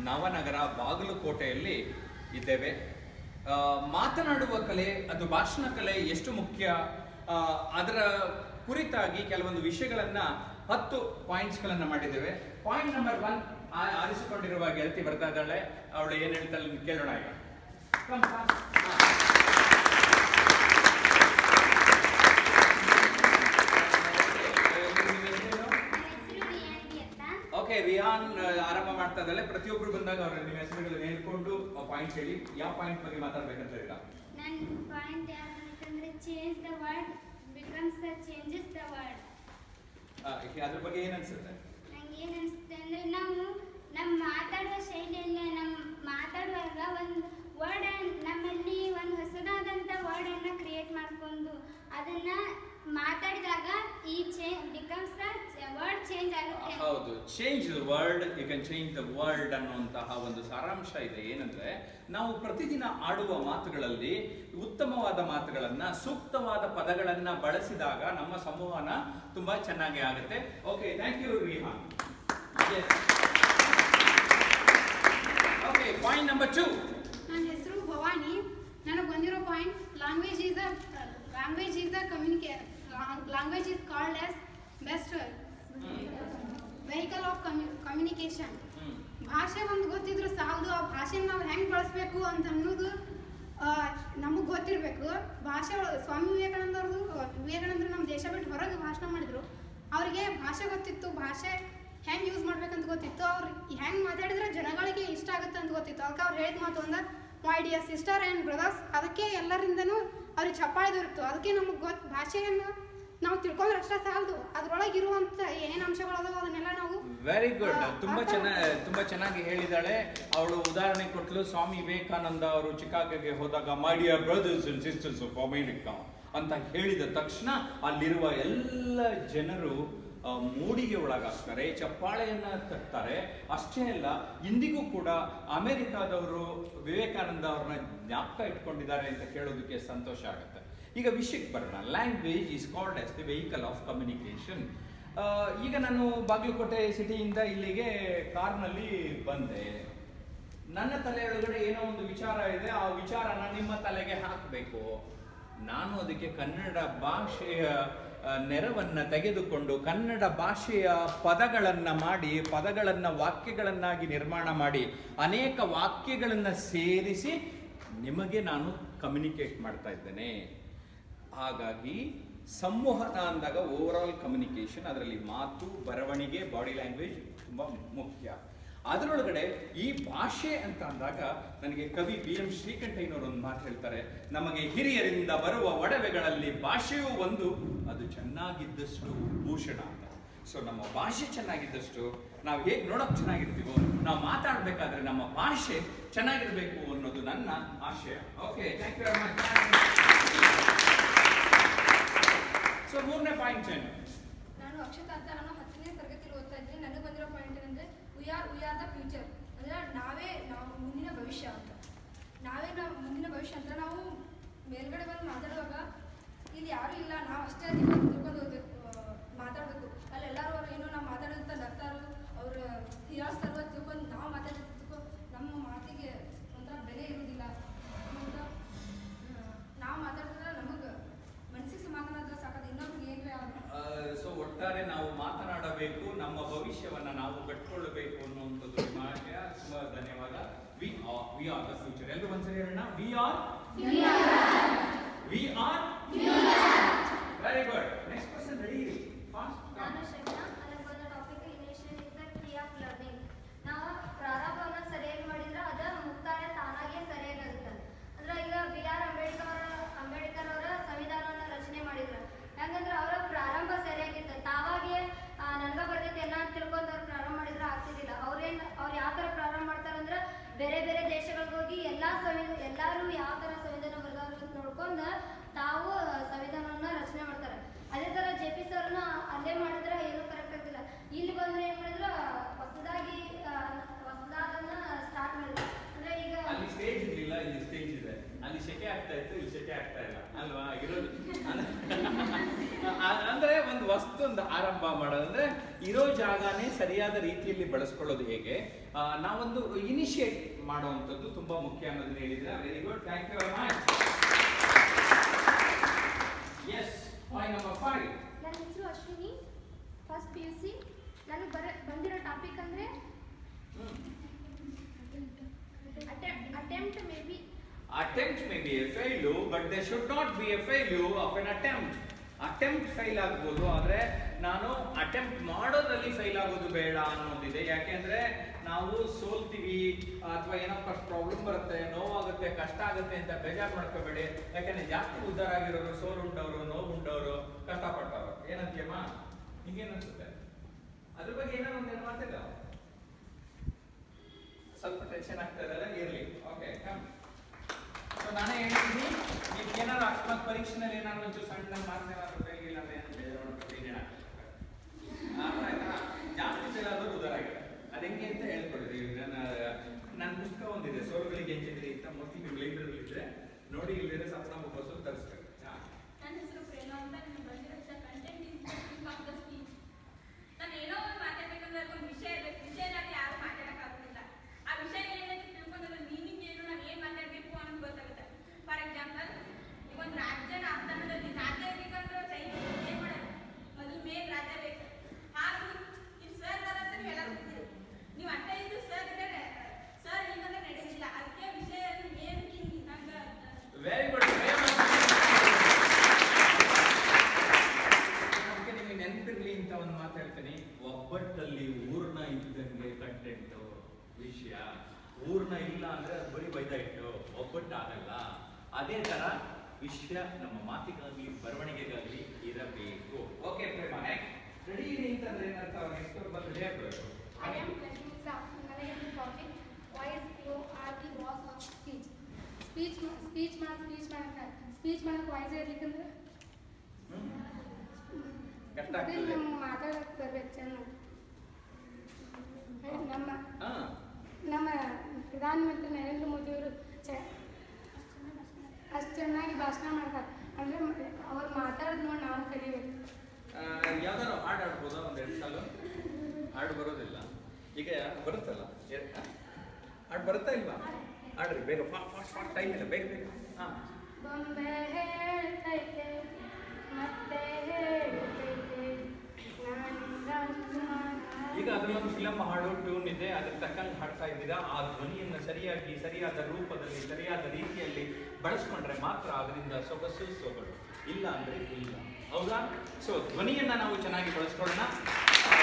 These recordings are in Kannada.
ನವನಗರ ಬಾಗಲಕೋಟೆಯಲ್ಲಿ ಇದ್ದೇವೆ ಆ, ಮಾತನಾಡುವ ಕಲೆ ಅದು ಭಾಷಣ ಕಲೆ ಎಷ್ಟು ಮುಖ್ಯ ಆ, ಅದರ ಕುರಿತಾಗಿ ಕೆಲವೊಂದು ವಿಷಯಗಳನ್ನ ಹತ್ತು ಪಾಯಿಂಟ್ಸ್ಗಳನ್ನ ಮಾಡಿದ್ದೇವೆ ಪಾಯಿಂಟ್ ನಂಬರ್ ಒನ್ ಆರಿಸಿಕೊಂಡಿರುವ ಗೆಳತಿ ಬರ್ತಾ ಇದ್ದಾಳೆ ಅವಳು ಏನ್ ಹೇಳ್ತಾಳೆ ಕೇಳೋಣ ಈಗ Come, come. ಹಾ. ನಿಮ್ಮ ಹೆಸರೇನು? ನನ್ನ ಹೆಸರು ರಿಯಾನ್ಟಿ ಅಂತ ಓಕೆ ರಿಯಾನ್ ಆ, ಆರಂಭ ಮಾಡ್ತಾ ಇದ್ದಾಳೆ ಪ್ರತಿಯೊಬ್ರು ಬಂದಾಗ ಅವ್ರ ನಿಮ್ಮ ಹೆಸರುಗಳನ್ನ ಹೇಳ್ಕೊಂಡು ಪಾಯಿಂಟ್ ಹೇಳಿ ಯಾವ ಪಾಯಿಂಟ್ ಬಗ್ಗೆ ಮಾತಾಡ್ಬೇಕಂತ ಈಗ ನನ್ನ ಪಾಯಿಂಟ್ ಯಾವ್ದಂತಂದ್ರೆ change the word becomes the changes the word ಆ, ಈಗ ಅದ್ರ ಬಗ್ಗೆ ಏನ್ ಅನ್ಸುತ್ತೆ ನಂಗೆ ಏನು ಅನಿಸುತ್ತೆ ಅಂದ್ರೆ ನಾವು ನಮ್ಮ ಮಾತಾಡುವ ಶೈಲಿಯಲ್ಲೇ ನಮ್ಮ ಮಾತಾಡುವಾಗ ಒಂದು ವರ್ಡ್ ನಮ್ಮಲ್ಲಿ ಒಂದು ಹೊಸದಾದಂಥ ವರ್ಡನ್ನು ಕ್ರಿಯೇಟ್ ಮಾಡ್ಕೊಂಡು ಅದನ್ನ ಮಾತಾಡಿದಾಗ ಈ ಚೇ ಬಿಕಮ್ಸ್ ದ ವರ್ಡ್ ಚೇಂಜ್ ಆಗುತ್ತೆ ಹೌದು change the world you can change the world ಅನ್ನುವಂತಹ ಒಂದು ಸಾರಾಂಶ ಇದೆ ಏನಂದ್ರೆ ನಾವು ಪ್ರತಿದಿನ ಆಡುವ ಮಾತುಗಳಲ್ಲಿ ಉತ್ತಮವಾದ ಮಾತುಗಳನ್ನ ಸೂಕ್ತವಾದ ಪದಗಳನ್ನ ಬಳಸಿದಾಗ ನಮ್ಮ ಸಂವಹನ ತುಂಬಾ ಚೆನ್ನಾಗಿ ಆಗುತ್ತೆ okay thank you Rihan okay point number two ನನ್ನ ಹೆಸರು ಭವಾನಿ ನನಗೆ ಬಂದಿರೋ point language is a language is a communica language is called as best vehicle of communication ಭಾಷೆ ಒಂದು ಗೊತ್ತಿದ್ರು ಸಾಲದು ಆ ಭಾಷೆನ ನಾವು ಹೆಂಗೆ ಬಳಸಬೇಕು ಅಂತ ಅನ್ನೋದು ನಮಗೆ ಗೊತ್ತಿರಬೇಕು ಭಾಷೆ ಒಳ- ಸ್ವಾಮಿ ವಿವೇಕಾನಂದ ಅವ್ರದ್ದು ವಿವೇಕಾನಂದರು ನಮ್ಮ ದೇಶ ಬಿಟ್ಟು ಹೊರಗೆ ಭಾಷಣ ಮಾಡಿದ್ರು ಅವ್ರಿಗೆ ಭಾಷೆ ಗೊತ್ತಿತ್ತು ಭಾಷೆ ಹೆಂಗೆ ಯೂಸ್ ಮಾಡ್ಬೇಕಂತ ಗೊತ್ತಿತ್ತು ಅವ್ರು ಹೆಂಗೆ ಮಾತಾಡಿದ್ರೆ ಜನಗಳಿಗೆ ಇಷ್ಟ ಆಗುತ್ತೆ ಅಂತ ಗೊತ್ತಿತ್ತು ಅದಕ್ಕೆ ಅವ್ರು ಹೇಳಿದ ಮಾತು ಅಂದ್ರೆ my dear sister and brothers ಅದಕ್ಕೆ ಎಲ್ಲರಿಂದನೂ ಅವ್ರಿಗೆ ಚಪ್ಪಾಳೆ ದೊರೆತು ಅದಕ್ಕೆ ನಮಗೆ ಗೊತ್ತು ಭಾಷೆಯನ್ನು ನಾವು ತಿಳ್ಕೊಂಡ್ರೆ ಅಷ್ಟೇ ಸಾಲದು ಅದ್ರೊಳಗೆ ಇರುವಂಥ ಏನೇನು ಅಂಶಗಳು ಅದಾವ ಅದನ್ನೆಲ್ಲ ನಾವು ವೆರಿ ಗುಡ್ ಆ, ತುಂಬಾ ಅರ್ಥ ಚೆನ್ನಾಗಿ ತುಂಬಾ ಚೆನ್ನಾಗಿ ಹೇಳಿದಾಳೆ ಅವಳು ಉದಾಹರಣೆ ಕೊಟ್ಲು ಸ್ವಾಮಿ ವಿವೇಕಾನಂದ ಅವರು ಚಿಕಾಗೋಗೆ ಹೋದಾಗ my dear brothers and sisters of America ಅಂತ ಹೇಳಿದ ತಕ್ಷಣ ಅಲ್ಲಿರುವ ಎಲ್ಲ ಜನರು ಆ, ಮೂಡಿಗೆ ಒಳಗಾಗ್ತಾರೆ ಚಪ್ಪಾಳೆಯನ್ನ ತಟ್ತಾರೆ ಅಷ್ಟೇ ಅಲ್ಲ ಇಂದಿಗೂ ಕೂಡ ಅಮೆರಿಕಾದವರು ವಿವೇಕಾನಂದ ಅವ್ರನ್ನ ಜ್ಞಾಪಕ ಇಟ್ಕೊಂಡಿದ್ದಾರೆ ಅಂತ ಕೇಳೋದಕ್ಕೆ ಸಂತೋಷ ಆಗುತ್ತೆ ಈಗ ವಿಷಯಕ್ಕೆ ಬರೋಣ language is called as the vehicle of communication ಈಗ ನಾನು ಬಾಗಲಕೋಟೆ ಸಿಟಿಯಿಂದ ಇಲ್ಲಿಗೆ ಕಾರ್ನಲ್ಲಿ ಬಂದೆ ನನ್ನ ತಲೆಯೊಳಗಡೆ ಏನೋ ಒಂದು ವಿಚಾರ ಇದೆ ಆ ವಿಚಾರನ ನಿಮ್ಮ ತಲೆಗೆ ಹಾಕಬೇಕು ನಾನು ಅದಕ್ಕೆ ಕನ್ನಡ ಭಾಷೆಯ ಆ, ನೆರವನ್ನ ತೆಗೆದುಕೊಂಡು ಕನ್ನಡ ಭಾಷೆಯ ಪದಗಳನ್ನ ಮಾಡಿ ಪದಗಳನ್ನ ವಾಕ್ಯಗಳನ್ನಾಗಿ ನಿರ್ಮಾಣ ಮಾಡಿ ಅನೇಕ ವಾಕ್ಯಗಳನ್ನ ಸೇರಿಸಿ ನಿಮಗೆ ನಾನು ಕಮ್ಯುನಿಕೇಟ್ ಮಾಡ್ತಾ ಇದ್ದೇನೆ ಹಾಗಾಗಿ ಸಂವಹನ ಅಂದಾಗ ಓವರ್ ಆಲ್ ಕಮ್ಯುನಿಕೇಶನ್ ಅದರಲ್ಲಿ ಮಾತು ಬರವಣಿಗೆ ಬಾಡಿ ಲ್ಯಾಂಗ್ವೇಜ್ ತುಂಬ ಮುಖ್ಯ ಅದರೊಳಗಡೆ ಈ ಭಾಷೆ ಅಂತ ಅಂದಾಗ ನನಗೆ ಕವಿ ಬಿ ಎಂ ಶ್ರೀಕಂಠಯ್ಯನವರು ಒಂದು ಮಾತು ಹೇಳ್ತಾರೆ ನಮಗೆ ಹಿರಿಯರಿಂದ ಬರುವ ಒಡವೆಗಳಲ್ಲಿ ಭಾಷೆಯೂ ಒಂದು ಅದು ಚೆನ್ನಾಗಿದ್ದಷ್ಟು ಭೂಷಣ ಅಂತ ಸೊ ನಮ್ಮ ಭಾಷೆ ಚೆನ್ನಾಗಿದ್ದಷ್ಟು ನಾವು ಹೇಗೆ ನೋಡೋಕೆ ಚೆನ್ನಾಗಿರ್ತೀವೋ ನಾವು ಮಾತಾಡಬೇಕಾದ್ರೆ ನಮ್ಮ ಭಾಷೆ ಚೆನ್ನಾಗಿರ್ಬೇಕು ಅನ್ನೋದು ನನ್ನ ಆಶಯ okay thank you very much so ಮೂರನೇ ಪಾಯಿಂಟ್ ಏನು ನಾನು ಅಕ್ಷತಾ ಅಂತ ನಾನು ಹತ್ತನೇ ತರಗತಿಯಲ್ಲಿ ಓದ್ತಾ ಇದ್ದೀನಿ ನನಗೆ ಬಂದಿರೋ ಪಾಯಿಂಟ್ ಏನಂದ್ರೆ we are we are the future ಅಂದ್ರೆ ನಾವೇ ನಾವು ಮುಂದಿನ ಭವಿಷ್ಯ ಅಂತ ನಾವೇ ನಾವು ಮುಂದಿನ ಭವಿಷ್ಯ ಅಂತ ನಾವು ಮೇಲ್ಗಡೆ ಬಂದು ಮಾತಾಡುವಾಗ ಇಲ್ಲಿ ಯಾರು ಇಲ್ಲ ನಾವು ಅಷ್ಟೇ ಅದೀವಿ ಅಂತ ತಿಳ್ಕೊಂಡು ಹೋಗ್ಬೇಕು ಆ, ಮಾತಾಡ್ಬೇಕು ಅಲ್ಲಿ ಎಲ್ಲರೂ ಅವ್ರು ಏನೋ ನಾವು ಮಾತಾಡೋದಂತ ನಗ್ತಾರು ಅವ್ರ ಹೀಯಾಳ್ಸ್ತಾರು ಅಂತ ತಿಳ್ಕೊಂಡು ನಾವು ಮಾತಾಡ್ತಿದ್ದಕ್ಕೂ ನಮ್ಮ ಮಾತಿಗೆ ಒಂಥರ ಬೆಲೆ ಇರುವುದಿಲ್ಲ ಅಂತ ನಾವು ಮಾತಾಡಿದ್ರೆ ನಮಗೆ ಮನಸ್ಸಿಗೆ ಸಮಾಧಾನ ಆದ್ರೆ ಸಾಕಾದ ಇನ್ನೊಬ್ರಿಗೆ ಏನ್ರೆ ಆಗಲ್ಲ ಸೊ ಒಟ್ಟಾರೆ ನಾವು ಮಾತನಾಡಬೇಕು ನಮ್ಮ ಭವಿಷ್ಯವನ್ನ ನಾವು ಕಟ್ಕೊಳ್ಳಬೇಕು ಅನ್ನುವಂಥದ್ದು ನಿಮ್ಮ ಆಶಯ ತುಂಬಾ ಧನ್ಯವಾದ we are we are the future ಎಲ್ಲರೂ ಒಂದ್ಸರಿ ಹೇಳೋಣ we are we are very good next person ready fast ನಾನು ಶ್ರಜ್ಞಾ ನನಗೆ ಬಂದ topic initial is the key of learning ನಾವು ಪ್ರಾರಂಭವನ್ನ ಸರಿಯಾಗಿ ಮಾಡಿದ್ರೆ ಅದ ಮುಕ್ತಾಯ ತಾನಾಗಿಯೇ ಸರಿಯಾಗಿರುತ್ತೆ ಅಂದ್ರೆ ಈಗ ಬಿ ಆರ್ ಅಂಬೇಡ್ಕರ್ ಅವರ ಅಂಬೇಡ್ಕರ್ ಅವರ ಸಂವಿಧಾನವನ್ನ ರಚನೆ ಮಾಡಿದ್ರು ಯಾಕಂದ್ರೆ ಅವರ ಪ್ರಾರಂಭ ಸರಿಯಾಗಿತ್ತು ತಾವಾಗೆ ನನಗ ಬರ್ತೈತೆ ಎಲ್ಲ ಅಂತ ತಿಳ್ಕೊಂಡು ಅವ್ರು ಪ್ರಾರಂಭ ಮಾಡಿದ್ರೆ ಆಗ್ತಿದ್ದಿಲ್ಲ ಅವ್ರೇನ್ ಅವ್ರು ಯಾವ ಥರ ಪ್ರಾರಂಭ ಮಾಡ್ತಾರಂದ್ರೆ ಬೇರೆ ಬೇರೆ ದೇಶಗಳಿಗೆ ಹೋಗಿ ಎಲ್ಲಾ ಸಂವಿಧಾನ ಎಲ್ಲರೂ ಯಾವ ಥರ ಸಂವಿಧಾನ ಬರ್ದಾರು ಅಂತ ನೋಡ್ಕೊಂಡು ತಾವು ಸಂವಿಧಾನವನ್ನ ರಚನೆ ಮಾಡ್ತಾರೆ ಅದೇ ತರ ಜೆ ಪಿ ಸರ್ನ ಅಲ್ಲೇ ಮಾಡಿದ್ರೆ ಏನು ಕರೆಕ್ಟ್ ಆಗ್ತಿಲ್ಲ ಇಲ್ಲಿ ಬಂದ್ರೆ ಏನ್ ಮಾಡಿದ್ರು ಹೊಸದಾಗಿ ಹೊಸದಾದನ್ನ ಸ್ಟಾರ್ಟ್ ಮಾಡಿದ್ರು ಅಂದ್ರೆ ಈಗ ಅಲ್ಲಿ ಸ್ಟೇಜ್ ಇರ್ಲಿಲ್ಲ ಇಲ್ಲಿ ಸ್ಟೇಜ್ ಇದೆ ಅಲ್ಲಿ ಸೆಕೆ ಆಗ್ತಾ ಇತ್ತು ಇಲ್ಲಿ ಸೆಕೆ ಆಗ್ತಾ ಇಲ್ಲ ಅಲ್ವಾ ಇರೋದು ಅಂದ್ರೆ- ಅ- ಅಂದ್ರೆ ಒಂದು ವಸ್ತುಂದು ಆರಂಭ ಮಾಡೋದಂದ್ರೆ ಇರೋ ಜಾಗನೇ ಸರಿಯಾದ ರೀತಿಯಲ್ಲಿ ಬಳಸ್ಕೊಳ್ಳೋದು ಹೇಗೆ ಆ, ನಾವೊಂದು ಇನಿಷಿಯೇಟ್ ಮಾಡುವಂಥದ್ದು ತುಂಬಾ ಮುಖ್ಯ ಅನ್ನೋದನ್ನ ಹೇಳಿದ್ರೆ very good thank you very much ಎಸ್ ಪಾಯಿಂಟ್ ನಂಬರ್ ಫೈವ್ ನನ್ನ ಹೆಸರು Ashwini first P U C ನನಗೆ ಬರ ಬಂದಿರೋ ಟಾಪಿಕ್ ಅಂದರೆ attempt may be attempt may be a failure but there should not be a failure of an attempt attempt fail ಆಗ್ಬೋದು ಆದ್ರೆ ನಾನು ಅಟೆಂಪ್ಟ್ ಮಾಡೋದ್ರಲ್ಲಿ ಫೈಲ್ ಆಗೋದು ಬೇಡ ಅನ್ನೋದಿದೆ ಯಾಕೆಂದ್ರೆ ನಾವು ಸೋಲ್ತೀವಿ ಅಥವಾ ಏನಪ್ಪ ಪ್ರಾಬ್ಲಮ್ ಬರುತ್ತೆ ನೋವಾಗುತ್ತೆ ಕಷ್ಟ ಆಗುತ್ತೆ ಅಂತ ಬೇಜಾರು ಮಾಡ್ಕೋಬೇಡಿ ಯಾಕಂದ್ರೆ ಜಾಸ್ತಿ ಉದ್ಧಾರ ಆಗಿರೋರು ಸೋಲುಂಡವರು ನೋವುಂಡವರು ಕಷ್ಟಪಟ್ಟವರು ಏನಂತೀಯಮ್ಮ ನಿಂಗೇನ್ ಅನ್ಸುತ್ತೆ ಅದ್ರ ಬಗ್ಗೆ ಏನಾದ್ರು ಒಂದೆರಡು ಮಾತಿಲ್ಲ ಸ್ವಲ್ಪ ಟೆನ್ಷನ್ ಆಗ್ತಾ ಇದೆಲ್ಲ ಇರ್ಲಿ ಓಕೆ ಕಮ್ ಸೊ ನಾನೇ ಹೇಳಿದ್ದೀನಿ ನೀವು ಏನಾದ್ರು ಅಕಸ್ಮಾತ್ ಪರೀಕ್ಷೆನಲ್ಲಿ ಏನಾದ್ರು ಒಂಚೂರು ಸಣ್ಣ ಮಾರ್ಕ್ಸ್ ಏನಾದ್ರು ಫೇಲ್ ಇಲ್ಲ ಅಂದ್ರೆ ಏನು ಬೇಜಾರು ಮಾಡ್ಕೊತೀನಿ ಅರ್ಥ ಆಯ್ತಾ ಜಾಸ್ತಿ ಫೇಲ್ ಆದವರು ಉದಾರ ಆಗಿದೆ ಅದು ಹೆಂಗೆ ಅಂತ ಹೇಳ್ಕೊಡ್ರಿ ನನ್ನ ನನ್ನ ಪುಸ್ತಕ ಒಂದಿದೆ ಸೋಲುಗಳಿಗೆ ಹೆಂಚಿದ್ರಿ ಅಂತ ಮೊದಲು ನೀವು ಲೈಬ್ರರಿ ಇದ್ರೆ ನೋಡಿ ಇಲ್ಲಿದ್ರೆ ಸಪ್ನ ಬಸ್ಸು ತರಿಸ್ಬೇಕು ನನ್ನ ಹೆಸರು ಪ್ರೇಮ ಅಂತ ನಿಮ್ಗೆ ಬಂದಿರೋ content is of the speech ನಾನು ಏನೋ ಒಂದು ಮಾತಾಡ್ಬೇಕಂದ್ರೆ ಒಂದು ವಿಷಯ ಇರಬೇಕು ವಿಷಯ ಇಲ್ಲಾಂದ್ರೆ ಯಾರು ಮಾತಾಡೋಕ್ಕಾಗೋದಿಲ್ಲ ಆ ವಿಷಯ ಏನಂತ ತಿಳ್ಕೊಂಡು ಅದ್ರ ಮೀನಿಂಗ್ ಏನು ನಾನು ಏನು ಮಾತಾಡಬೇಕು ಅನ್ನೋದು ಗೊತ್ತಾಗುತ್ತೆ ಫಾರ್ ಎಕ್ಸಾಂಪಲ್ ಈಗ ಒಂದು ರಾಜ್ಯನ ಆಸ್ಥಾನದಲ್ಲಿ ರಾಜ್ಯ ಇರ್ಬೇಕಂದ್ರೆ ಸೈನ್ಯ ಏನು ಮಾಡೋದು ಮೊದಲು ಮೇನ್ ರಾಜ್ಯ ಬೇಕು ಹಾಗೂ ಇಲ್ಲಿ ಸರ್ ಅಂತ ನೀವು ಎಲ್ಲ ಗೊತ್ತಿದೆ ನೀವು ಅಟ್ಟ ಇದ್ದು ಸರ್ ಇದ್ದಾರೆ ಸರ್ ಇಲ್ಲಂದ್ರೆ ನಡೆಯೋದಿಲ್ಲ ಅದಕ್ಕೆ ವಿಷಯ ಏನು ಕಿಂಗ್ ನಂಗೆ ವೆರಿ ಗುಡ್ ಅದಕ್ಕೆ ನಿಮಗೆ ನೆನಪಿರ್ಲಿ ಅಂತ ಒಂದು ಮಾತು ಹೇಳ್ತೀನಿ ಒಬ್ಬಟ್ಟಲ್ಲಿ ಊರ್ನ ಇದ್ದಂಗೆ ಕಂಟೆಂಟ್ ವಿಷಯ ಊರ್ನ ಇಲ್ಲ ಅಂದ್ರೆ ಅದು ಬರೀ ಬೈದ ಇಟ್ಟು ಒಬ್ಬಟ್ಟು ಆಗಲ್ಲ ಅದೇ ತರ ವಿಷಯ ನಮ್ಮ ಮಾತಿಗಾಗ್ಲಿ ಬರವಣಿಗೆಗಾಗ್ಲಿ ಇರಬೇಕು ಓಕೆ ಪ್ರೇಮ ರೆಡಿ ಇರಿ ಅಂತಂದ್ರೆ ಏನಂತ ಅವ್ರು ನೆಕ್ಸ್ಟ್ ಬಂದು ಹೇಳ್ಬೇಕು I am Lakshmi Shah. ನನಗೆ topic voice you are the boss of speech speech speech ಮಾಡಿ ಸ್ಪೀಚ್ ಮಾಡಕ್ಕೆ ಸ್ಪೀಚ್ ಮಾಡಕ್ಕೆ ವಾಯ್ಸ್ ಇರ್ಲಿಕ್ಕಂದ್ರೆ ಹ್ಮ್. ಕಷ್ಟ ಅದೇ ಆಗ್ತದೆ ನಮ್ಮ ಮಾತಾಡಕ್ಕೆ ಬರ್ಬೇಕು ಚೆನ್ನಾಗಿ ನಮ್ಮ ಹಾ ನಮ್ಮ ಪ್ರಧಾನಮಂತ್ರಿ ನರೇಂದ್ರ ಮೋದಿ ಅವರು ಚ ಅಷ್ಟು ಚೆನ್ನಾಗಿ ಭಾಷಣ ಮಾಡ್ತಾರೆ ಅಂದರೆ ಅವ್ರು ಮಾತಾಡೋದು ನೋಡಿ ನಾವು ಕಲಿಬೇಕು ಆ, ಯಾವ್ದಾದ್ರು ಹಾಡು ಆಡ್ಬೋದಾ ಒಂದ್ ಎರಡು ಸಾಲು ಹಾಡು ಬರೋದಿಲ್ಲ ಈಗ ಬರುತ್ತಲ್ಲ ಎ- ಆ? ಹಾಡು ಬರುತ್ತಾ ಇಲ್ವಾ ಆಡ್ರಿ ಬೇಗ ಫಾಸ್ಟ್ ಫಾಸ್ಟ್ ಫಾಸ್ಟ್ ಟೈಮ್ ಇಲ್ಲ ಬೇಗ ಬೇಗ ಹಾ ಬೊಂಬೆ ಹೇಳ್ತೈತೆ ಮತ್ತೆ ಹೇಳ್ತೈತೆ ನಾನಿಂದ ಈಗ ಅದ್ರಲ್ಲೊಂದು ಫಿಲಮ್ ಹಾಡು ಟ್ಯೂನ್ ಇದೆ ಅದ್ರ ತಕ್ಕಂಗೆ ಹಾಡ್ತಾ ಇದ್ದೀರಾ ಆ ಧ್ವನಿಯನ್ನು ಸರಿಯಾಗಿ ಸರಿಯಾದ ರೂಪದಲ್ಲಿ ಸರಿಯಾದ ರೀತಿಯಲ್ಲಿ ಬಳಸ್ಕೊಂಡ್ರೆ ಮಾತ್ರ ಅದರಿಂದ ಸೊಗಸು ಸೊಗಡು ಇಲ್ಲ ಅಂದ್ರೆ ಇಲ್ಲ ಹೌದಾ ಸೊ ಧ್ವನಿಯನ್ನ ನಾವು ಚೆನ್ನಾಗಿ ಬಳಸ್ಕೊಳ್ಳೋಣ ಆ,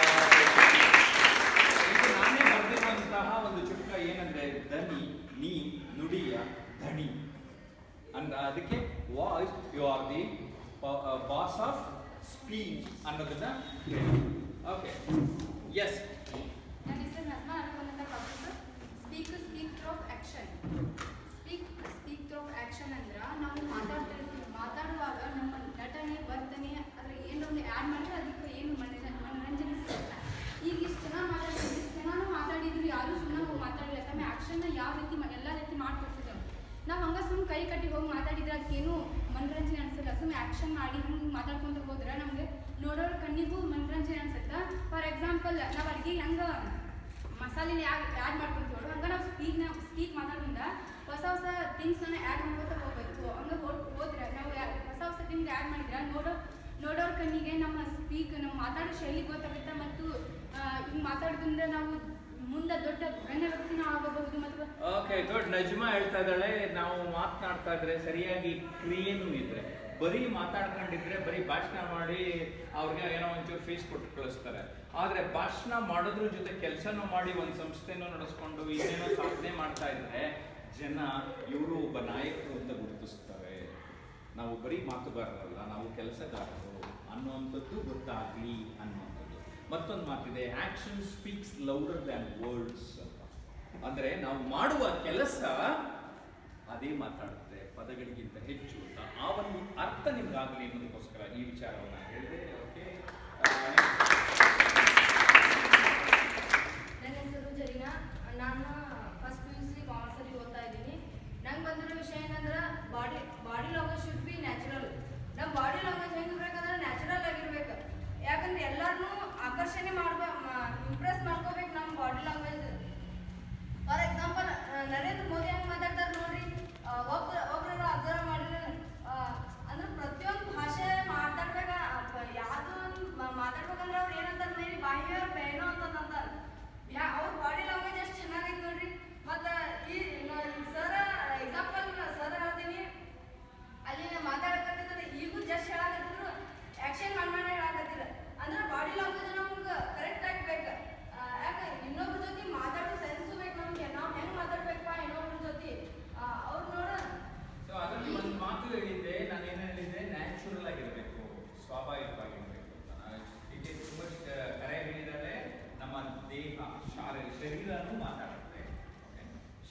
ಇದು ನಾನೇ ಬರೆದಿರುವಂತಹ ಒಂದು ಚುಟ್ಕ ಏನಂದ್ರೆ ದನಿ ನೀ ನುಡಿಯ ಧಣಿ ಅಂದ ಅದಕ್ಕೆ voice you are the boss of speech ಅನ್ನೋದನ್ನ ಓಕೆ ಎಸ್ ನನ್ನ ಹೆಸರು ನಸ್ಮಾ ಅನ್ಕೊಂಡಂತ topic speak speak through of action speak speak through of action ಅಂದ್ರೆ ನಾವು ಮಾತಾಡ್ತಾ ಇರ್ತೀವಿ ಮಾತಾಡುವಾಗ ನಮ್ಮ ನಟನೆ ವರ್ತನೆ ಅದ್ರ ಏನೋ ಒಂದು ಆ್ಯಡ್ ಮಾಡಿದ್ರೆ ಅದಕ್ಕೆ ಏನು ಮನೋರಂಜನೆ ಮನೋರಂಜನೆ ಸಿಗುತ್ತೆ ಈಗ ಇಷ್ಟು ಜನ ಮಾತಾಡ್ತೀವಿ ಇಷ್ಟು ಜನನೂ ಮಾತಾಡಿದ್ರು ಯಾರು ಸುಮ್ಮನೆ ಹೋಗಿ ಮಾತಾಡಿಲ್ಲ ತಮ್ಮ ಆ್ಯಕ್ಷನ್ನ ಯಾವ ರೀತಿ ಮ- ಎಲ್ಲ ರೀತಿ ಮಾಡ್ಕೊಡ್ತಿದ್ದೇವೆ ನಾವು ಹಂಗೆ ಸುಮ್ಮನೆ ಕೈ ಕಟ್ಟಿ ಹೋಗಿ ಮಾತಾಡಿದ್ರೆ ಅದಕ್ಕೇನು ಮನೋರಂಜನೆ ಅನ್ಸಲ್ಲ ಸುಮ್ಮನೆ ಆ್ಯಕ್ಷನ್ ಮಾಡಿ ಹಂಗೆ ಮಾತಾಡ್ಕೊಂತ ಹೋದ್ರೆ ನಮಗೆ ನೋಡೋರ ಕಣ್ಣಿಗೂ ಮನೋರಂಜನೆ ಅನ್ಸುತ್ತೆ ಫಾರ್ ಎಕ್ಸಾಂಪಲ್ ನಾವು ಅಡುಗೆ ಹೆಂಗೆ ಮಸಾಲೆನ ಯಾರು ಆ್ಯಡ್ ಮಾಡ್ಕೊಂತೀವೋ ಹಂಗೆ ನಾವು ಸ್ಪೀಕ್ನ ಸ್ಪೀಕ್ ಮಾತಾಡೋದ್ರಿಂದ ಹೊಸ ಹೊಸ ಥಿಂಗ್ಸನ್ನ ಆ್ಯಡ್ ಮಾಡ್ಕೊತ ಹೋಗ್ಬೇಕು ಹಂಗೆ ಹೋದ್ ಹೋದ್ರೆ ನಾವು ಯಾ- ಹೊಸ ಹೊಸ ಥಿಂಗ್ ಆ್ಯಡ್ ಮಾಡಿದ್ರೆ ನೋಡೋ ನೋಡೋರ ಕಣ್ಣಿಗೆ ನಮ್ಮ ಸ್ಪೀಕ್ ನಮ್ಮ ಮಾತಾಡೋ ಶೈಲಿ ಗೊತ್ತಾಗುತ್ತೆ ಮತ್ತು ಹಿಂಗೆ ಮಾತಾಡೋದ್ರಿಂದ ನಾವು ಮುಂದೆ ದೊಡ್ಡ ಗಣ್ಯ ವ್ಯಕ್ತಿನ ಆಗಬಹುದು ಮತ್ತು ಓಕೆ ಗುಡ್ ನಜ್ಮಾ ಹೇಳ್ತಾ ಇದ್ದಾಳೆ ನಾವು ಮಾತನಾಡ್ತಾ ಇದ್ರೆ ಸರಿಯಾಗಿ ಕ್ರಿಯೆನೂ ಇದ್ರೆ ಬರೀ ಮಾತಾಡ್ಕೊಂಡಿದ್ರೆ ಬರೀ ಭಾಷಣ ಮಾಡಿ ಅವ್ರಿಗೆ ಏನೋ ಒಂಚೂರು ಫೀಸ್ ಕೊಟ್ಟು ಕಳಿಸ್ತಾರೆ ಆದ್ರೆ ಭಾಷಣ ಮಾಡೋದ್ರ ಜೊತೆ ಕೆಲಸನೂ ಮಾಡಿ ಒಂದು ಸಂಸ್ಥೆನೂ ನಡೆಸ್ಕೊಂಡು ಇನ್ನೇನೋ ಸಾಧನೆ ಮಾಡ್ತಾ ಇದ್ರೆ ಜನ ಇವರು ಒಬ್ಬ ನಾಯಕರು ಅಂತ ಗುರುತಿಸ್ತಾರೆ ನಾವು ಬರೀ ಮಾತುಗಾರರಲ್ಲ ನಾವು ಕೆಲಸಗಾರರು ಅನ್ನುವಂಥದ್ದು ಗೊತ್ತಾಗ್ಲಿ ಅನ್ನುವಂಥದ್ದು ಮತ್ತೊಂದು ಮಾತಿದೆ action speaks louder than words ಅಂತ ಅಂದ್ರೆ ನಾವು ಮಾಡುವ ಕೆಲಸ ಅದೇ ಮಾತಾಡುತ್ತೆ ಪದಗಳಿಗಿಂತ ಹೆಚ್ಚು ಅಂತ ಆ ಒಂದು ಅರ್ಥ ನಿಮ್ಗಾಗಲಿ ಅನ್ನೋದಕ್ಕೋಸ್ಕರ ಈ ವಿಚಾರವನ್ನ ಹೇಳಿದೆ ಓಕೆ ನನ್ನ ಹೆಸರು ಜರೀನಾ ನಾನು ಫಸ್ಟ್ ಪಿ ಯು ಸಿ ಕಾಮರ್ಸಲ್ಲಿ ಓದ್ತಾ ಇದ್ದೀನಿ ನಂಗೆ ಬಂದಿರೋ ವಿಷಯ ಏನಂದ್ರೆ body body language should be natural ನಮ್ಮ ಬಾಡಿ ಲ್ಯಾಂಗ್ವೇಜ್ ಹೆಂಗಿರ್ಬೇಕಂದ್ರೆ ನ್ಯಾಚುರಲ್ ಆಗಿರ್ಬೇಕು ಯಾಕಂದ್ರೆ ಎಲ್ಲರನ್ನೂ ಆಕರ್ಷಣೆ ಮಾಡ್ಬೇಕು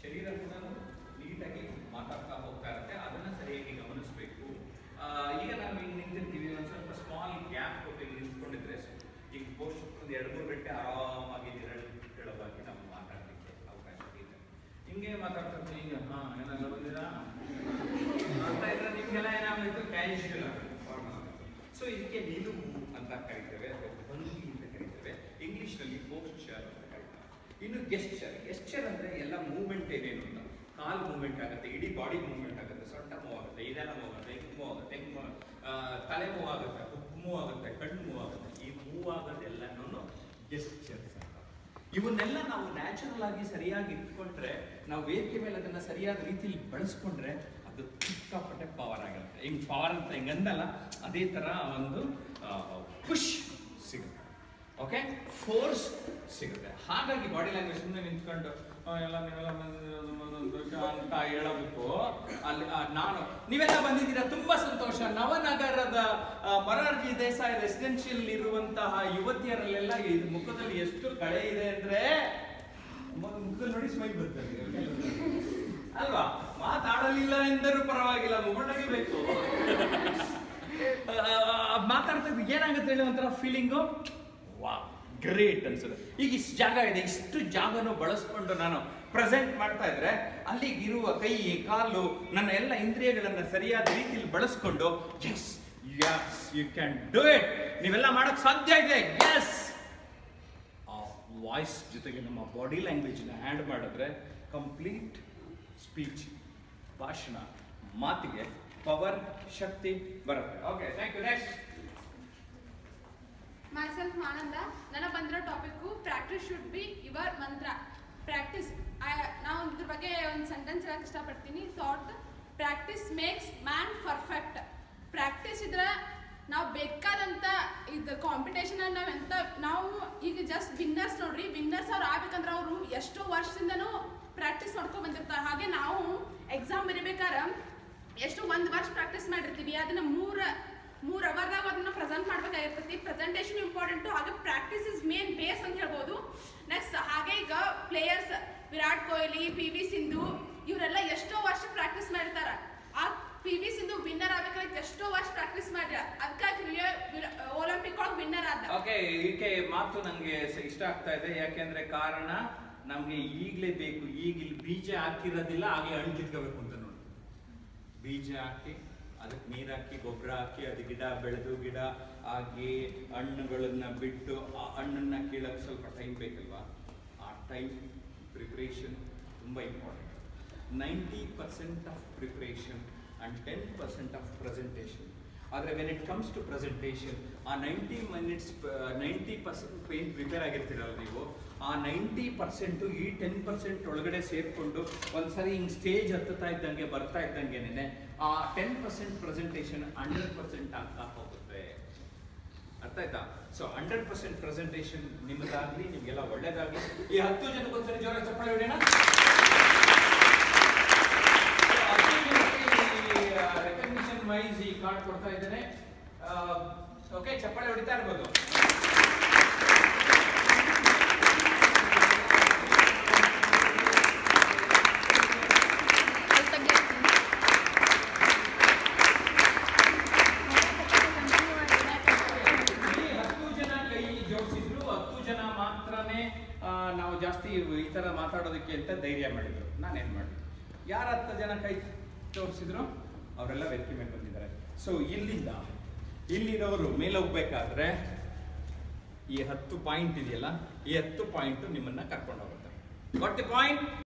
ಶರೀರ ಕೂಡ ನೀಟಾಗಿ ಮಾತಾಡ್ತಾ ಹೋಗ್ತಾ ಇರುತ್ತೆ ಅದನ್ನ ಸರಿಯಾಗಿ ಗಮನಿಸಬೇಕು ಈಗ ನಾವು ಹಿಂಗೆ ನಿಂತಿರ್ತೀವಿ ಒಂದು ಸ್ವಲ್ಪ ಸ್ಮಾಲ್ ಗ್ಯಾಪ್ ಕೊಟ್ಟು ಹಿಂಗೆ ನಿಂತ್ಕೊಂಡಿದ್ರೆ ಈಗ ಪೋಸ್ಟ್ ಒಂದು ಎರಡು ಮೂರು ಗಂಟೆ ಆರಾಮಾಗಿ ನಿರಳವಾಗಿ ನಾವು ಮಾತಾಡಲಿಕ್ಕೆ ಅವಕಾಶ ಇದೆ ಹಿಂಗೆ ಮಾತಾಡ್ತಾ ಇರ್ತೀವಿ, ಹಿಂಗೆ ಹಾ ಏನೆಲ್ಲ ಬಂದಿರಾ ಅಂತ ಇದ್ರೆ ನಿಮ್ಗೆಲ್ಲ ಏನಾಗಬೇಕು ಕ್ಯಾಶುವಲ್ ಸೊ ಇದಕ್ಕೆ ನಿಲುವು ಅಂತ ಕರಿತೇವೆ ಅಥವಾ ಭಂಗಿ ಅಂತ ಕರಿತೇವೆ ಇಂಗ್ಲಿಷ್ನಲ್ಲಿ ಪೋಸ್ಚರ್ ಅಂತ ಕರೀತಾರೆ ಇನ್ನು ಗೆಸ್ಚರ್ ಗೆಸ್ಚರ್ ಅಂದ್ರೆ ಎಲ್ಲ ಮೂವ್ಮೆಂಟ್ ಏನೇನು ಅಂತ ಕಾಲ್ ಮೂವ್ಮೆಂಟ್ ಆಗುತ್ತೆ ಇಡೀ ಬಾಡಿ ಮೂವ್ಮೆಂಟ್ ಆಗುತ್ತೆ ಸೊಂಟ ಮೂವ್ ಆಗುತ್ತೆ ಇದೆಲ್ಲ ಮೂವ್ ಆಗುತ್ತೆ ಹಿಂಗ್ ಮೂವ್ ಆಗುತ್ತೆ ಹಿಂಗ್ ಮೂವ್ ತಲೆ ಮೂವ್ ಆಗುತ್ತೆ ಹುಕ್ ಮೂವ್ ಆಗುತ್ತೆ ಕಣ್ಣು ಮೂವ್ ಆಗುತ್ತೆ ಈ ಮೂವ್ ಆಗೋದೆಲ್ಲನೂ ಗೆಸ್ಚರ್ಸ್ ಅಂತ ಇವನ್ನೆಲ್ಲ ನಾವು ನ್ಯಾಚುರಲ್ ಆಗಿ ಸರಿಯಾಗಿ ಇಟ್ಕೊಂಡ್ರೆ ನಾವು ವೇದಿಕೆ ಮೇಲೆ ಅದನ್ನ ಸರಿಯಾದ ರೀತಿಯಲ್ಲಿ ಬಳಸ್ಕೊಂಡ್ರೆ ಅದು ಸಿಕ್ಕಾಪಟ್ಟೆ ಪವರ್ ಆಗಿರುತ್ತೆ ಹಿಂಗ್ ಪವರ್ ಅಂತ ಹಿಂಗ್ ಅಂದಲ್ಲ ಅದೇ ತರ ಒಂದು ಖುಷ್ ಸಿಗುತ್ತೆ ಓಕೆ ಫೋರ್ಸ್ ಸಿಗುತ್ತೆ ಹಾಗಾಗಿ ಬಾಡಿ ಲ್ಯಾಂಗ್ವೇಜ್ ಸುಮ್ಮನೆ ನಿಂತ್ಕೊಂಡು ಆ, ಎಲ್ಲ ನೀವೆಲ್ಲ ಬಂದಿರೋದು ಬಂದದ್ದು ಅಂತ ಹೇಳಬೇಕು ಅಲ್ಲಿ ಆ, ನಾನು ನೀವೆಲ್ಲ ಬಂದಿದ್ದೀರಾ ತುಂಬಾ ಸಂತೋಷ ನವನಗರದ ಆ, ಮೊರಾರ್ಜಿ ದೇಸಾಯಿ ರೆಸಿಡೆನ್ಷಿಯಲ್ ಇರುವಂತಹ ಯುವತಿಯರಲ್ಲೆಲ್ಲ ಈ ಮುಖದಲ್ಲಿ ಎಷ್ಟು ಕಳೆ ಇದೆ ಅಂದ್ರೆ ಮ- ಮುಖದಲ್ಲಿ ನೋಡಿ ಸ್ಮೈಲ್ ಬರ್ತದೆ ಅಲ್ವಾ ಮಾತಾಡಲಿಲ್ಲ ಎಂದರೂ ಪರವಾಗಿಲ್ಲ ಮುಗುಳಗಿಬೇಕು ಮಾತಾಡ್ತಾ ಇದ್ದು ಏನಾಗುತ್ತೆ ಹೇಳಿ ಒಂಥರ ಫೀಲಿಂಗು ವಾ ಗ್ರೇಟ್ ಅನ್ಸುತ್ತೆ ಈಗ ಇಷ್ಟು ಜಾಗ ಇದೆ ಇಷ್ಟು ಜಾಗನು ಬಳಸ್ಕೊಂಡು ನಾನು ಪ್ರೆಸೆಂಟ್ ಮಾಡ್ತಾ ಇದ್ರೆ ಅಲ್ಲಿಗೆ ಇರುವ ಕೈ ಕಾಲು ನನ್ನ ಎಲ್ಲ ಇಂದ್ರಿಯಗಳನ್ನ ಸರಿಯಾದ ರೀತಿಯಲ್ಲಿ ಬಳಸ್ಕೊಂಡು yes yes you can do it ನೀವೆಲ್ಲ ಮಾಡಕ್ ಸಾಧ್ಯ ಇದೆ ಎಸ್ ಆ ವಾಯ್ಸ್ ಜೊತೆಗೆ ನಮ್ಮ ಬಾಡಿ ಲ್ಯಾಂಗ್ವೇಜ್ನ ಆ್ಯಡ್ ಮಾಡಿದ್ರೆ ಕಂಪ್ಲೀಟ್ ಸ್ಪೀಚ್ ಭಾಷಣ ಮಾತಿಗೆ ಪವರ್ ಶಕ್ತಿ ಬರುತ್ತೆ okay thank you next myself Ananda ನನಗೆ ಬಂದಿರೋ topic practice should be your mantra practice ನಾವು ಇದ್ರ ಬಗ್ಗೆ ಒಂದು ಸೆಂಟೆನ್ಸ್ ಹೇಳಕ್ಕೆ ಇಷ್ಟಪಡ್ತೀನಿ thought practice makes man perfect practice ಇದ್ರೆ ನಾವು ಬೇಕಾದಂಥ ಇದು ಕಾಂಪಿಟೇಷನ್ ನಾವು ಎಂತ ನಾವು ಈಗ ಜಸ್ಟ್ ವಿನ್ನರ್ಸ್ ನೋಡ್ರಿ ವಿನ್ನರ್ಸ್ ಅವ್ರು ಆಗ್ಬೇಕಂದ್ರೆ ಅವರು ಎಷ್ಟೋ ವರ್ಷದಿಂದನೂ ಪ್ರಾಕ್ಟೀಸ್ ಮಾಡ್ಕೊಂಡ್ ಬಂದಿರ್ತಾರೆ ಹಾಗೆ ನಾವು ಎಕ್ಸಾಮ್ ಬರಿಬೇಕಾದ್ರೆ ಎಷ್ಟು ಒಂದು ವರ್ಷ ಪ್ರಾಕ್ಟೀಸ್ ಮಾಡಿರ್ತೀವಿ ಅದನ್ನ ಮೂರ ಮೂರ್ ಅವರ್ದಾಗ ಅದನ್ನ ಪ್ರೆಸೆಂಟ್ ಮಾಡ್ಬೇಕಾಗಿರ್ತೈತಿ ಪ್ರೆಸೆಂಟೇಷನ್ ಇಂಪಾರ್ಟೆಂಟು ಹಾಗೆ ಪ್ರಾಕ್ಟೀಸ್ ಇಸ್ ಮೇನ್ ಬೇಸ್ ಅಂತ ಹೇಳ್ಬೋದು ನೆಕ್ಸ್ಟ್ ಹಾಗೆ ಈಗ players Virat Kohli P V Sindhu ಇವರೆಲ್ಲ ಎಷ್ಟೋ ವರ್ಷ ಪ್ರಾಕ್ಟೀಸ್ ಮಾಡಿರ್ತಾರ ಆ ಪಿ ವಿ ಸಿಂಧು ವಿನ್ನರ್ ಆಗ್ಬೇಕಾದ್ರೆ ಎಷ್ಟೋ ವರ್ಷ ಪ್ರಾಕ್ಟೀಸ್ ಮಾಡ್ಯಾರ ಅದಕ್ಕಾಗಿ ಒಲಿಂಪಿಕ್ ಒಳಗೆ ವಿನ್ನರ್ ಆದ ಓಕೆ ಈಕೆ ಮಾತು ನನಗೆ ಇಷ್ಟ ಆಗ್ತಾ ಇದೆ ಯಾಕೆಂದ್ರೆ ಕಾರಣ ನಮ್ಗೆ ಈಗಲೇ ಬೇಕು ಈಗ ಇಲ್ಲಿ ಬೀಜ ಹಾಕಿರೋದಿಲ್ಲ ಹಾಗೆ ಹಣ್ಣು ಕಿತ್ಕೋಬೇಕು ಅಂತ ನೋಡಿ ಬೀಜ ಹಾಕಿ ಅದಕ್ಕೆ ನೀರು ಹಾಕಿ ಗೊಬ್ಬರ ಹಾಕಿ ಅದು ಗಿಡ ಬೆಳೆದು ಗಿಡ ಆಗಿ ಹಣ್ಣುಗಳನ್ನ ಬಿಟ್ಟು ಆ ಹಣ್ಣನ್ನ ಕೀಳಕ್ಕೆ ಸ್ವಲ್ಪ ಟೈಮ್ ಬೇಕಲ್ವಾ ಆ ಟೈಮ್ ಪ್ರಿಪ್ರೇಷನ್ ತುಂಬ important ninety percent of preparation and ten percent of presentation ಆದರೆ when it comes to presentation ಆ ನೈಂಟಿ ಮಿನಿಟ್ಸ್ ನೈಂಟಿ ಪರ್ಸೆಂಟ್ ಏನು ಪ್ರಿಪೇರ್ ಆಗಿರ್ತೀರಲ್ಲ ನೀವು ಆ ನೈಂಟಿ ಪರ್ಸೆಂಟು ಈ ಟೆನ್ ಪರ್ಸೆಂಟ್ ಒಳಗಡೆ ಸೇರಿಕೊಂಡು ಒಂದ್ಸರಿ ಹಿಂಗೆ ಸ್ಟೇಜ್ ಹತ್ತುತ್ತಾ ಇದ್ದಂಗೆ ಬರ್ತಾ ಇದ್ದಂಗೆನೆ ಆ ten percent presentation hundred percent ಆಗ್ತಾ ಹೋಗುತ್ತೆ ಅರ್ಥ ಆಯ್ತಾ ಸೊ ಹಂಡ್ರೆಡ್ ಪರ್ಸೆಂಟ್ ಪ್ರೆಸೆಂಟೇಷನ್ ನಿಮ್ಮದಾಗ್ಲಿ ನಿಮ್ಗೆಲ್ಲ ಒಳ್ಳೇದಾಗ್ಲಿ ಈ ಹತ್ತು ಜನಕ್ಕೊಂದ್ಸರಿ ಜೋರ ಚಪ್ಪಾಳೆ ಹೊಡೆಯೋಣ ರೆಕಗ್ನಿಷನ್ ವೈಸ್ ಈ ಕಾರ್ಡ್ ಕೊಡ್ತಾ ಇದ್ದೇನೆ ಓಕೆ ಚಪ್ಪಾಳೆ ಹೊಡಿತಾ ಇರ್ಬೋದು ಈ ಹತ್ತು ಜನ ಕೈ ಜೋಡಿಸಿದ್ರು ಹತ್ತು ಜನ ಮಾತ್ರನೇ ಆ, ನಾವು ಜಾಸ್ತಿ ಈ ತರ ಮಾತಾಡೋದಕ್ಕೆ ಅಂತ ಧೈರ್ಯ ಮಾಡಿದ್ರು ನಾನೇನ್ ಮಾಡಿದೆ ಯಾರು ಹತ್ತು ಜನ ಕೈ ಜೋಡಿಸಿದ್ರು ಅವರೆಲ್ಲ ವೇದಿಕೆ ಮೇಲೆ ಬಂದಿದ್ದಾರೆ ಸೊ ಇಲ್ಲಿಂದ ಇಲ್ಲಿರೋರು ಮೇಲೆ ಹೋಗ್ಬೇಕಾದ್ರೆ ಈ ಹತ್ತು ಪಾಯಿಂಟ್ ಇದೆಯಲ್ಲ ಈ ಹತ್ತು ಪಾಯಿಂಟ್ ನಿಮ್ಮನ್ನ ಕರ್ಕೊಂಡು ಹೋಗುತ್ತೆ ವಾಟ್ ದಿ ಪಾಯಿಂಟ್